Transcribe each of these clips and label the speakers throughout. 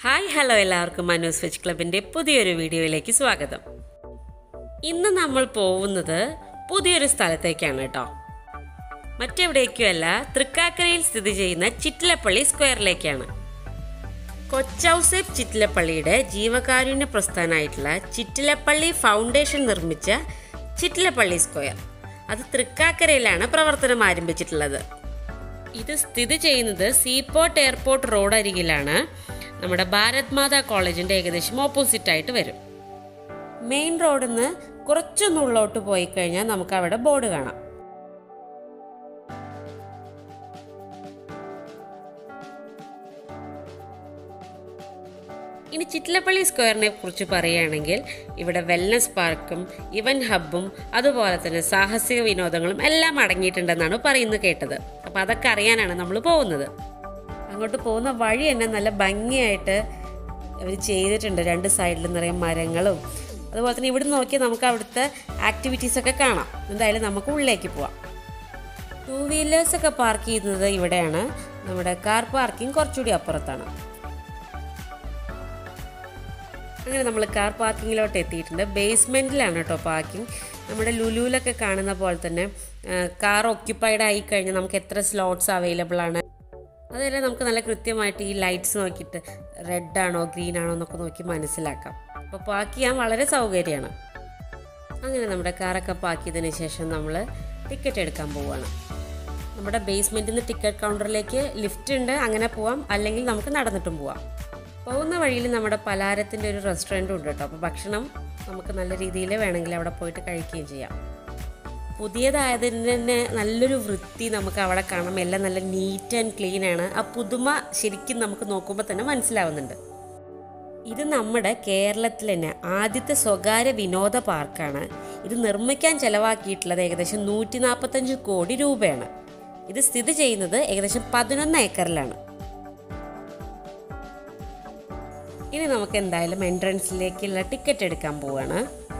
Speaker 1: hi hello എല്ലാവർക്കും മനോസ് വെച്ച് ക്ലബിൻ്റെ പുതിയൊരു വീഡിയോയിലേക്ക് സ്വാഗതം ഇന്ന് നമ്മൾ പോകുന്നത് പുതിയൊരു സ്ഥലത്തേക്കാണ് കേട്ടോ മറ്റെവിടേക്കുമല്ല തൃക്കാക്കരയിൽ സ്ഥിതി ചെയ്യുന്ന ചിറ്റിലപ്പള്ളി സ്ക്വയറിലേക്കാണ് കൊച്ചൗസേപ്പ് ചിറ്റിലപ്പള്ളിയുടെ ജീവകാരുണ്യ പ്രസ്ഥാനമായിട്ടുള്ള ചിറ്റിലപ്പള്ളി ഫൗണ്ടേഷൻ നിർമ്മിച്ച ചിറ്റിലപ്പള്ളി സ്ക്വയർ അത് തൃക്കാക്കരയിലാണ് പ്രവർത്തനം ആരംഭിച്ചിട്ടുള്ളത് ഇത് സ്ഥിതി ചെയ്യുന്നത് സീപോർട്ട് എയർപോർട്ട് റോഡ് അരികിലാണ് നമ്മുടെ ഭാരത് മാതാ കോളേജിന്റെ ഏകദേശം ഓപ്പോസിറ്റ് ആയിട്ട് വരും മെയിൻ റോഡിൽ നിന്ന് കുറച്ചൊന്ന് ഉള്ളോട്ട് പോയി കഴിഞ്ഞാൽ നമുക്ക് അവിടെ ബോർഡ് കാണാം ഇനി ചിറ്റിലപ്പള്ളി സ്ക്വയറിനെ കുറിച്ച് പറയുകയാണെങ്കിൽ ഇവിടെ വെൽനസ് പാർക്കും ഇവന്റ് ഹബ്ബും അതുപോലെ തന്നെ സാഹസിക വിനോദങ്ങളും എല്ലാം അടങ്ങിയിട്ടുണ്ടെന്നാണ് പറയുന്നത് കേട്ടത് അപ്പോൾ അതൊക്കെ അറിയാനാണ് നമ്മൾ പോകുന്നത് അങ്ങോട്ട് പോകുന്ന വഴി തന്നെ നല്ല ഭംഗിയായിട്ട് അവർ ചെയ്തിട്ടുണ്ട് രണ്ട് സൈഡിലും നിറയെ മരങ്ങളും അതുപോലെ തന്നെ ഇവിടെ നോക്കിയാൽ നമുക്ക് അവിടുത്തെ ആക്ടിവിറ്റീസ് ഒക്കെ കാണാം എന്തായാലും നമുക്ക് ഉള്ളിലേക്ക് പോവാം ടൂ വീലേഴ്സ് ഒക്കെ പാർക്ക് ചെയ്യുന്നത് ഇവിടെയാണ് നമ്മുടെ കാർ പാർക്കിംഗ് കുറച്ചുകൂടി അപ്പുറത്താണ് അങ്ങനെ നമ്മൾ കാർ പാർക്കിങ്ങിലോട്ട് എത്തിയിട്ടുണ്ട് ബേസ്മെൻറ്റിലാണ് കേട്ടോ പാർക്കിംഗ് നമ്മുടെ ലുലുവിലൊക്കെ കാണുന്ന പോലെ തന്നെ കാർ ഒക്യുപ്പൈഡ് ആയി കഴിഞ്ഞാൽ നമുക്ക് എത്ര സ്ലോട്ട്സ് അവൈലബിൾ ആണ് അതെല്ലാം നമുക്ക് നല്ല കൃത്യമായിട്ട് ഈ ലൈറ്റ്സ് നോക്കിയിട്ട് റെഡ് ആണോ ഗ്രീൻ ആണോ എന്നൊക്കെ നോക്കി മനസ്സിലാക്കാം അപ്പോൾ പാർക്ക് ചെയ്യാൻ വളരെ സൗകര്യമാണ് അങ്ങനെ നമ്മുടെ കാറൊക്കെ പാക്ക് ചെയ്തതിന് ശേഷം നമ്മൾ ടിക്കറ്റ് എടുക്കാൻ പോവുകയാണ് നമ്മുടെ ബേസ്മെൻറ്റിൽ നിന്ന് ടിക്കറ്റ് കൗണ്ടറിലേക്ക് ലിഫ്റ്റ് ഉണ്ട് അങ്ങനെ പോവാം അല്ലെങ്കിൽ നമുക്ക് നടന്നിട്ടും പോവാം പോകുന്ന വഴിയിൽ നമ്മുടെ പലാരത്തിൻ്റെ ഒരു റെസ്റ്റോറൻറ്റും ഉണ്ട് കേട്ടോ അപ്പോൾ ഭക്ഷണം നമുക്ക് നല്ല രീതിയിൽ വേണമെങ്കിൽ അവിടെ പോയിട്ട് കഴിക്കുകയും ചെയ്യാം പുതിയതായതിന് തന്നെ നല്ലൊരു വൃത്തി നമുക്ക് അവിടെ കാണാം എല്ലാം നല്ല നീറ്റ് ആൻഡ് ക്ലീൻ ആണ് ആ പുതുമ ശരിക്കും നമുക്ക് നോക്കുമ്പോൾ തന്നെ മനസ്സിലാവുന്നുണ്ട് ഇത് നമ്മുടെ കേരളത്തിൽ തന്നെ ആദ്യത്തെ സ്വകാര്യ വിനോദ പാർക്കാണ് ഇത് നിർമ്മിക്കാൻ ചെലവാക്കിയിട്ടുള്ളത് ഏകദേശം നൂറ്റി നാൽപ്പത്തഞ്ച് കോടി രൂപയാണ് ഇത് സ്ഥിതി ചെയ്യുന്നത് ഏകദേശം പതിനൊന്ന് ഏക്കറിലാണ് ഇനി നമുക്ക് എന്തായാലും എൻട്രൻസിലേക്കുള്ള ടിക്കറ്റ് എടുക്കാൻ പോവാണ്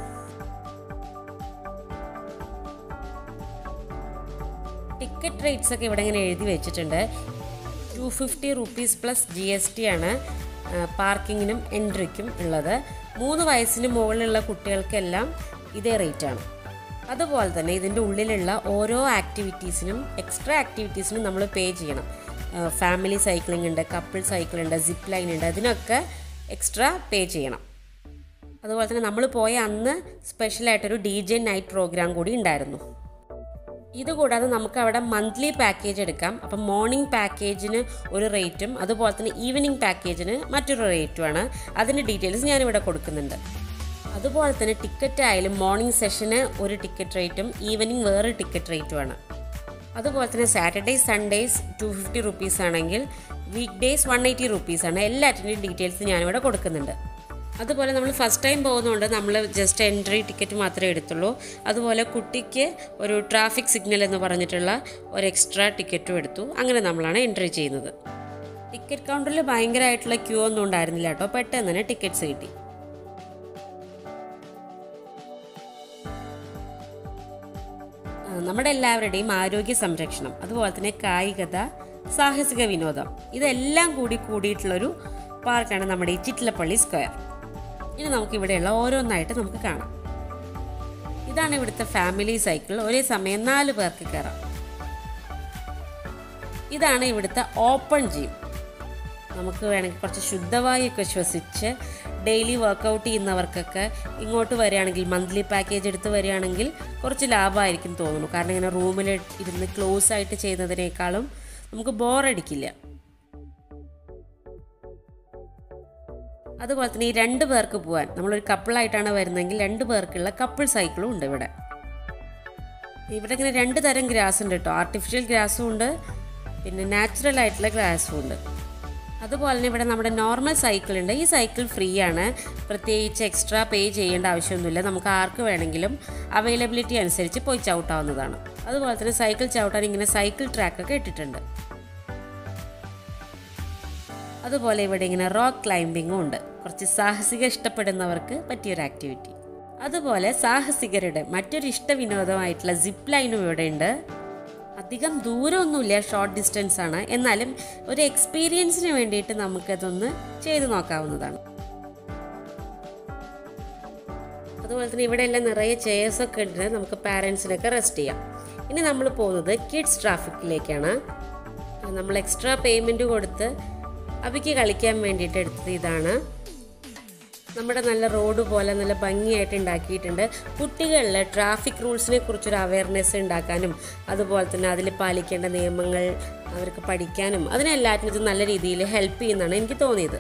Speaker 1: ടിക്കറ്റ് റേറ്റ്സ് ഒക്കെ ഇവിടെ ഇങ്ങനെ എഴുതി വെച്ചിട്ടുണ്ട് two fifty rupees plus G S T ആണ് പാർക്കിങ്ങിനും എൻട്രിക്കും ഉള്ളത് മൂന്ന് വയസ്സിന് മുകളിലുള്ള കുട്ടികൾക്കെല്ലാം ഇതേ റേറ്റാണ് അതുപോലെ തന്നെ ഇതിൻ്റെ ഉള്ളിലുള്ള ഓരോ ആക്ടിവിറ്റീസിനും എക്സ്ട്രാ ആക്ടിവിറ്റീസിനും നമ്മൾ പേ ചെയ്യണം ഫാമിലി സൈക്ലിംഗ് ഉണ്ട് കപ്പിൾ സൈക്കിൾ ഉണ്ട് സിപ്പ് ലൈൻ ഉണ്ട് അതിനൊക്കെ എക്സ്ട്രാ പേ ചെയ്യണം അതുപോലെ തന്നെ നമ്മൾ പോയ അന്ന് സ്പെഷ്യലായിട്ടൊരു ഡി ജെ നൈറ്റ് പ്രോഗ്രാം കൂടി ഉണ്ടായിരുന്നു ഇതുകൂടാതെ നമുക്ക് അവിടെ മന്ത്ലി പാക്കേജ് എടുക്കാം അപ്പം മോർണിംഗ് പാക്കേജിന് ഒരു റേറ്റും അതുപോലെ തന്നെ ഈവനിങ് പാക്കേജിന് മറ്റൊരു റേറ്റുമാണ് അതിൻ്റെ ഡീറ്റെയിൽസ് ഞാനിവിടെ കൊടുക്കുന്നുണ്ട് അതുപോലെ തന്നെ ടിക്കറ്റ് ആയാലും മോർണിംഗ് സെഷന് ഒരു ടിക്കറ്റ് റേറ്റും ഈവനിങ് വേറെ ടിക്കറ്റ് റേറ്റുമാണ് അതുപോലെ തന്നെ Saturday Sundays two fifty rupees ആണെങ്കിൽ വീക്ക് ഡേയ്സ് വൺ എയ്റ്റി റുപ്പീസാണ് എല്ലാറ്റിൻ്റെയും ഡീറ്റെയിൽസ് ഞാനിവിടെ കൊടുക്കുന്നുണ്ട് അതുപോലെ നമ്മൾ ഫസ്റ്റ് ടൈം പോകുന്നതുകൊണ്ട് നമ്മൾ ജസ്റ്റ് എൻട്രി ടിക്കറ്റ് മാത്രമേ എടുത്തുള്ളൂ അതുപോലെ കുട്ടിക്ക് ഒരു ട്രാഫിക് സിഗ്നൽ എന്ന് പറഞ്ഞിട്ടുള്ള ഒരു എക്സ്ട്രാ ടിക്കറ്റും എടുത്തു അങ്ങനെ നമ്മളാണ് എൻട്രി ചെയ്യുന്നത് ടിക്കറ്റ് കൗണ്ടറിൽ ഭയങ്കരമായിട്ടുള്ള ക്യൂ ഒന്നും ഉണ്ടായിരുന്നില്ല കേട്ടോ പെട്ടെന്ന് തന്നെ ടിക്കറ്റ്സ് കിട്ടി നമ്മുടെ എല്ലാവരുടെയും ആരോഗ്യ സംരക്ഷണം അതുപോലെ തന്നെ കായികത സാഹസിക വിനോദം ഇതെല്ലാം കൂടി കൂടിയിട്ടുള്ളൊരു പാർക്കാണ് നമ്മുടെ ഈ ചിറ്റിലപ്പള്ളി സ്ക്വയർ ഇനി നമുക്ക് ഇവിടെയുള്ള ഓരോന്നായിട്ട് നമുക്ക് കാണാം ഇതാണ് ഇവിടുത്തെ ഫാമിലി സൈക്കിൾ ഒരേ സമയം നാല് പേർക്ക് കയറാം ഇതാണ് ഇവിടുത്തെ ഓപ്പൺ ജിം നമുക്ക് വേണമെങ്കിൽ കുറച്ച് ശുദ്ധവായുവൊക്കെ ശ്വസിച്ച് ഡെയിലി വർക്കൗട്ട് ചെയ്യുന്നവർക്കൊക്കെ ഇങ്ങോട്ട് വരികയാണെങ്കിൽ മന്ത്ലി പാക്കേജ് എടുത്ത് വരികയാണെങ്കിൽ കുറച്ച് ലാഭമായിരിക്കും തോന്നുന്നു കാരണം ഇങ്ങനെ റൂമിൽ ഇരുന്ന് ക്ലോസ് ആയിട്ട് ചെയ്യുന്നതിനേക്കാളും നമുക്ക് ബോറടിക്കില്ല അതുപോലെ തന്നെ ഈ രണ്ട് പേർക്ക് പോകാൻ നമ്മളൊരു കപ്പിളായിട്ടാണ് വരുന്നതെങ്കിൽ രണ്ട് പേർക്കുള്ള കപ്പിൾ സൈക്കിളും ഉണ്ട് ഇവിടെ ഇവിടെ ഇങ്ങനെ രണ്ട് തരം ഗ്രാസ് ഉണ്ട് കേട്ടോ ആർട്ടിഫിഷ്യൽ ഗ്രാസും ഉണ്ട് പിന്നെ നാച്ചുറൽ ആയിട്ടുള്ള ഗ്രാസും ഉണ്ട് അതുപോലെ തന്നെ ഇവിടെ നമ്മുടെ നോർമൽ സൈക്കിൾ ഉണ്ട് ഈ സൈക്കിൾ ഫ്രീ ആണ് പ്രത്യേകിച്ച് എക്സ്ട്രാ പേ ചെയ്യേണ്ട ആവശ്യമൊന്നുമില്ല നമുക്ക് ആർക്ക് വേണമെങ്കിലും അവൈലബിലിറ്റി അനുസരിച്ച് പോയി ചവിട്ടാവുന്നതാണ് അതുപോലെ തന്നെ സൈക്കിൾ ചവിട്ടാൻ ഇങ്ങനെ സൈക്കിൾ ട്രാക്കൊക്കെ ഇട്ടിട്ടുണ്ട് അതുപോലെ ഇവിടെ ഇങ്ങനെ റോക്ക് ക്ലൈംബിങ്ങും ഉണ്ട് കുറച്ച് സാഹസിക ഇഷ്ടപ്പെടുന്നവർക്ക് പറ്റിയൊരു ആക്ടിവിറ്റി അതുപോലെ സാഹസികരുടെ മറ്റൊരു ഇഷ്ട വിനോദമായിട്ടുള്ള സിപ്പ് ലൈനും ഇവിടെ ഉണ്ട് അധികം ദൂരമൊന്നുമില്ല ഷോർട്ട് ഡിസ്റ്റൻസ് ആണ് എന്നാലും ഒരു എക്സ്പീരിയൻസിന് വേണ്ടിയിട്ട് നമുക്കതൊന്ന് ചെയ്തു നോക്കാവുന്നതാണ് അതുപോലെ തന്നെ ഇവിടെ എല്ലാം നിറയെ ചെയർസ് ഒക്കെ ഉണ്ട് നമുക്ക് പാരൻസിനൊക്കെ റെസ്റ്റ് ചെയ്യാം ഇനി നമ്മൾ പോകുന്നത് കിഡ്സ് ട്രാഫിക്കിലേക്കാണ് നമ്മൾ എക്സ്ട്രാ പേയ്മെൻറ്റ് കൊടുത്ത് അവയ്ക്ക് കളിക്കാൻ വേണ്ടിയിട്ട് എടുത്തത് ഇതാണ് നമ്മുടെ നല്ല റോഡ് പോലെ നല്ല ഭംഗിയായിട്ട് ഉണ്ടാക്കിയിട്ടുണ്ട് കുട്ടികളിൽ ട്രാഫിക് റൂൾസിനെ കുറിച്ചൊരു അവയർനെസ് ഉണ്ടാക്കാനും അതുപോലെ തന്നെ അതിൽ പാലിക്കേണ്ട നിയമങ്ങൾ അവർക്ക് പഠിക്കാനും അതിനെല്ലാറ്റിനും ഇത് നല്ല രീതിയിൽ ഹെൽപ്പ് ചെയ്യുന്നതാണ് എനിക്ക് തോന്നിയത്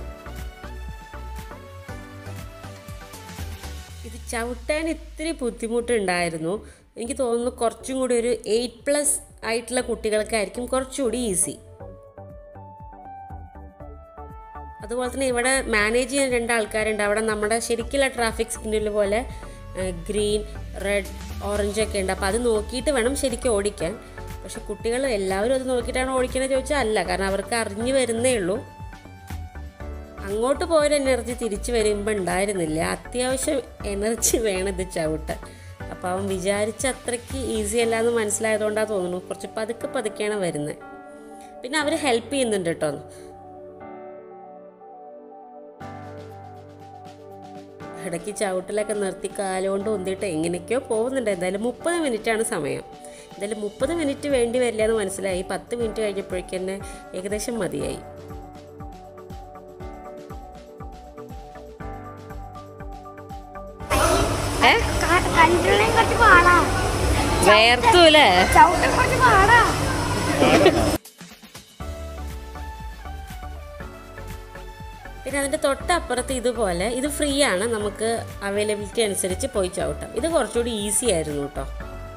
Speaker 1: ഇത് ചവിട്ടാൻ ഇത്തിരി ബുദ്ധിമുട്ടുണ്ടായിരുന്നു എനിക്ക് തോന്നുന്നു കുറച്ചും കൂടി ഒരു എയ്റ്റ് പ്ലസ് ആയിട്ടുള്ള കുട്ടികൾക്കായിരിക്കും കുറച്ചുകൂടി ഈസി അതുപോലെ തന്നെ ഇവിടെ മാനേജ് ചെയ്യാൻ രണ്ട് ആൾക്കാരുണ്ട് അവിടെ നമ്മുടെ ശരിക്കുള്ള ട്രാഫിക് സിഗ്നൽ പോലെ ഗ്രീൻ റെഡ് ഓറഞ്ച് ഒക്കെ ഉണ്ട് അപ്പോൾ അത് നോക്കിയിട്ട് വേണം ശരിക്കും ഓടിക്കാൻ പക്ഷെ കുട്ടികൾ എല്ലാവരും അത് നോക്കിയിട്ടാണ് ഓടിക്കണത് ചോദിച്ചാൽ അല്ല കാരണം അവർക്ക് അറിഞ്ഞു വരുന്നേ ഉള്ളൂ അങ്ങോട്ട് പോയൊരു എനർജി തിരിച്ചു വരുമ്പോൾ ഉണ്ടായിരുന്നില്ല അത്യാവശ്യം എനർജി വേണം ഇത് ചവിട്ടാൻ അപ്പോൾ അവൻ വിചാരിച്ച അത്രയ്ക്ക് ഈസി അല്ല എന്ന് മനസ്സിലായതുകൊണ്ടാണ് തോന്നുന്നു കുറച്ച് പതുക്കെ പതുക്കെയാണ് വരുന്നത് പിന്നെ അവർ ഹെൽപ്പ് ചെയ്യുന്നുണ്ട് കേട്ടോ ഇടയ്ക്ക് ചവിട്ടിലൊക്കെ നിർത്തി കാലുകൊണ്ട് ഒന്നിട്ട് എങ്ങനെയൊക്കെയോ പോകുന്നുണ്ട് എന്തായാലും മുപ്പത് മിനിറ്റാണ് സമയം എന്തായാലും മുപ്പത് മിനിറ്റ് വേണ്ടി വരില്ല എന്ന് മനസ്സിലായി പത്ത് മിനിറ്റ് കഴിഞ്ഞപ്പോഴേക്കും തന്നെ ഏകദേശം മതിയായി
Speaker 2: കണ്ടിട്ടുള്ള കുറച്ച് പാടാ
Speaker 1: വേർത്തൂലേ
Speaker 2: ചവിട്ടം കുറച്ച് പാടാ
Speaker 1: പിന്നെ അതിൻ്റെ തൊട്ടപ്പുറത്ത് ഇതുപോലെ ഇത് ഫ്രീ ആണ് നമുക്ക് അവൈലബിലിറ്റി അനുസരിച്ച് പോയി ചവിട്ടാം ഇത് കുറച്ചുകൂടി ഈസി ആയിരുന്നു കേട്ടോ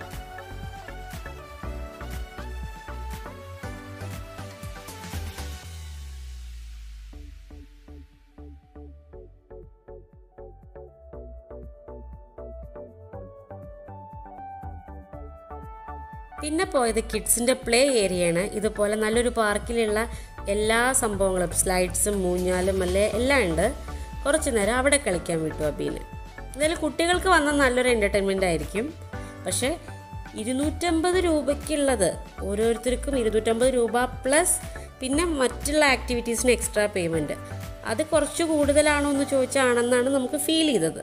Speaker 1: പിന്നെ പോയത് കിഡ്സിൻ്റെ പ്ലേ ഏരിയയാണ് ഇതുപോലെ നല്ലൊരു പാർക്കിലുള്ള എല്ലാ സംഭവങ്ങളും സ്ലൈഡ്സും മൂഞ്ഞാലും അല്ലേ എല്ലാം ഉണ്ട് കുറച്ച് നേരം അവിടെ കളിക്കാൻ വിട്ടു അബീന് എന്തായാലും കുട്ടികൾക്ക് വന്ന നല്ലൊരു എൻ്റർടൈൻമെൻ്റ് ആയിരിക്കും പക്ഷേ ഇരുന്നൂറ്റമ്പത് രൂപയ്ക്കുള്ളത് ഓരോരുത്തർക്കും ഇരുന്നൂറ്റമ്പത് രൂപ പ്ലസ് പിന്നെ മറ്റുള്ള ആക്ടിവിറ്റീസിന് എക്സ്ട്രാ പേയ്മെൻറ്റ് അത് കുറച്ച് കൂടുതലാണോ എന്ന് ചോദിച്ചാണെന്നാണ് നമുക്ക് ഫീൽ ചെയ്തത്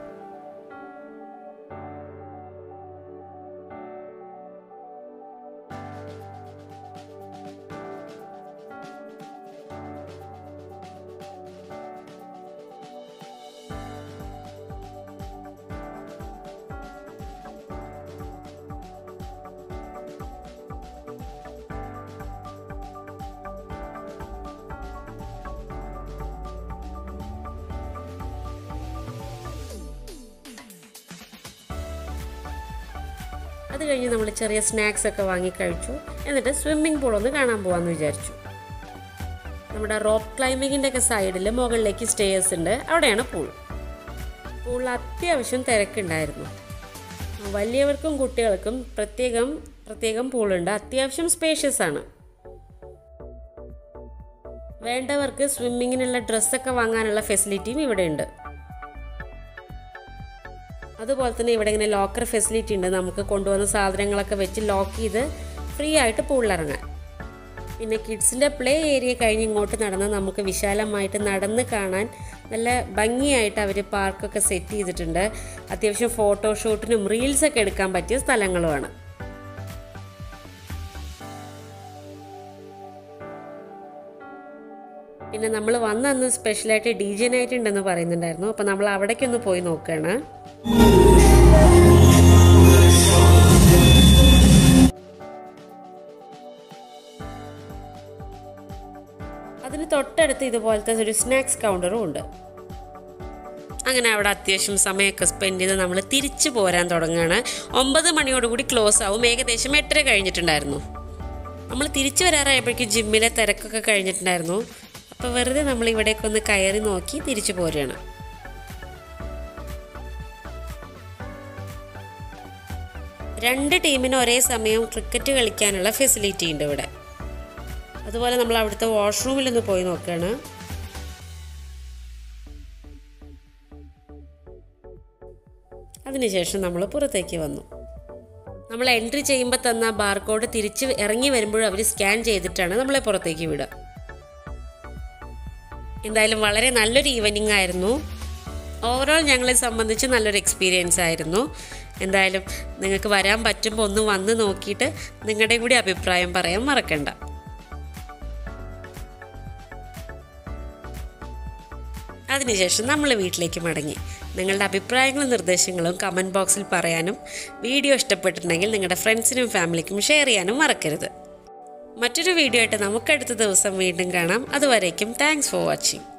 Speaker 1: അത് കഴിഞ്ഞ് നമ്മൾ ചെറിയ സ്നാക്സ് ഒക്കെ വാങ്ങി കഴിച്ചു എന്നിട്ട് സ്വിമ്മിംഗ് പൂൾ ഒന്ന് കാണാൻ പോകാമെന്ന് വിചാരിച്ചു നമ്മുടെ റോപ്പ് ക്ലൈമ്പിങ്ങിൻ്റെ ഒക്കെ സൈഡിൽ മുകളിലേക്ക് സ്റ്റേയേഴ്സ് ഉണ്ട് അവിടെയാണ് പൂൾ പൂളിൽ അത്യാവശ്യം തിരക്കുണ്ടായിരുന്നു വലിയവർക്കും കുട്ടികൾക്കും പ്രത്യേകം പ്രത്യേകം പൂളുണ്ട് അത്യാവശ്യം സ്പേഷ്യസ് ആണ് വേണ്ടവർക്ക് സ്വിമ്മിങ്ങിനുള്ള ഡ്രസ്സൊക്കെ വാങ്ങാനുള്ള ഫെസിലിറ്റിയും ഇവിടെ ഉണ്ട് അതുപോലെ തന്നെ ഇവിടെ ഇങ്ങനെ ലോക്കർ ഫെസിലിറ്റി ഉണ്ട് നമുക്ക് കൊണ്ടുവന്ന സാധനങ്ങളൊക്കെ വെച്ച് ലോക്ക് ചെയ്ത് ഫ്രീ ആയിട്ട് പൂളിലിറങ്ങാൻ പിന്നെ കിഡ്സിൻ്റെ പ്ലേ ഏരിയ കഴിഞ്ഞ് ഇങ്ങോട്ട് നടന്ന് നമുക്ക് വിശാലമായിട്ട് നടന്ന് കാണാൻ നല്ല ഭംഗിയായിട്ട് അവർ പാർക്കൊക്കെ സെറ്റ് ചെയ്തിട്ടുണ്ട് അത്യാവശ്യം ഫോട്ടോഷൂട്ടിനും റീൽസൊക്കെ എടുക്കാൻ പറ്റിയ സ്ഥലങ്ങളുമാണ് പിന്നെ നമ്മൾ വന്ന അന്ന് സ്പെഷ്യലായിട്ട് ഡി ജെ നൈറ്റ് ഉണ്ടെന്ന് പറയുന്നുണ്ടായിരുന്നു അപ്പോൾ നമ്മൾ അവിടേക്കൊന്ന് പോയി നോക്കുകയാണ് അതിന് തൊട്ടടുത്ത് ഇതുപോലത്തെ ഒരു സ്നാക്സ് കൗണ്ടറും ഉണ്ട് അങ്ങനെ അവിടെ അത്യാവശ്യം സമയമൊക്കെ സ്പെൻഡ് ചെയ്ത് നമ്മൾ തിരിച്ചു പോരാൻ തുടങ്ങുകയാണ് ഒമ്പത് മണിയോടുകൂടി ക്ലോസ് ആവും ഏകദേശം എട്ടര കഴിഞ്ഞിട്ടുണ്ടായിരുന്നു നമ്മൾ തിരിച്ചു വരാറായപ്പോഴേക്കും ജിമ്മിലെ തിരക്കൊക്കെ കഴിഞ്ഞിട്ടുണ്ടായിരുന്നു അപ്പോൾ വെറുതെ നമ്മൾ ഇവിടേക്കൊന്ന് കയറി നോക്കി തിരിച്ചു പോരുകയാണ് രണ്ട് ടീമിന് ഒരേ സമയം ക്രിക്കറ്റ് കളിക്കാനുള്ള ഫെസിലിറ്റി ഉണ്ട് ഇവിടെ അതുപോലെ നമ്മൾ അവിടുത്തെ വാഷ്റൂമിലൊന്ന് പോയി നോക്കുകയാണ് അതിനുശേഷം നമ്മൾ പുറത്തേക്ക് വന്നു നമ്മൾ എൻട്രി ചെയ്യുമ്പോൾ തന്ന ബാർകോഡ് തിരിച്ച് ഇറങ്ങി വരുമ്പോഴും അവർ സ്കാൻ ചെയ്തിട്ടാണ് നമ്മളെ പുറത്തേക്ക് വിടുക എന്തായാലും വളരെ നല്ലൊരു ഈവനിങ് ആയിരുന്നു ഓവറോൾ ഞങ്ങളെ സംബന്ധിച്ച് നല്ലൊരു എക്സ്പീരിയൻസ് ആയിരുന്നു എന്തായാലും നിങ്ങൾക്ക് വരാൻ പറ്റുമ്പോൾ ഒന്ന് വന്ന് നോക്കിയിട്ട് നിങ്ങളുടെയും കൂടി അഭിപ്രായം പറയാൻ മറക്കണ്ട അതിനുശേഷം നമ്മൾ വീട്ടിലേക്ക് മടങ്ങി നിങ്ങളുടെ അഭിപ്രായങ്ങളും നിർദ്ദേശങ്ങളും കമൻറ്റ് ബോക്സിൽ പറയാനും വീഡിയോ ഇഷ്ടപ്പെട്ടിട്ടുണ്ടെങ്കിൽ നിങ്ങളുടെ ഫ്രണ്ട്സിനും ഫാമിലിക്കും ഷെയർ ചെയ്യാനും മറക്കരുത് മറ്റൊരു വീഡിയോ ആയിട്ട് നമുക്കടുത്ത ദിവസം വീണ്ടും കാണാം അതുവരേക്കും താങ്ക്സ് ഫോർ വാച്ചിങ്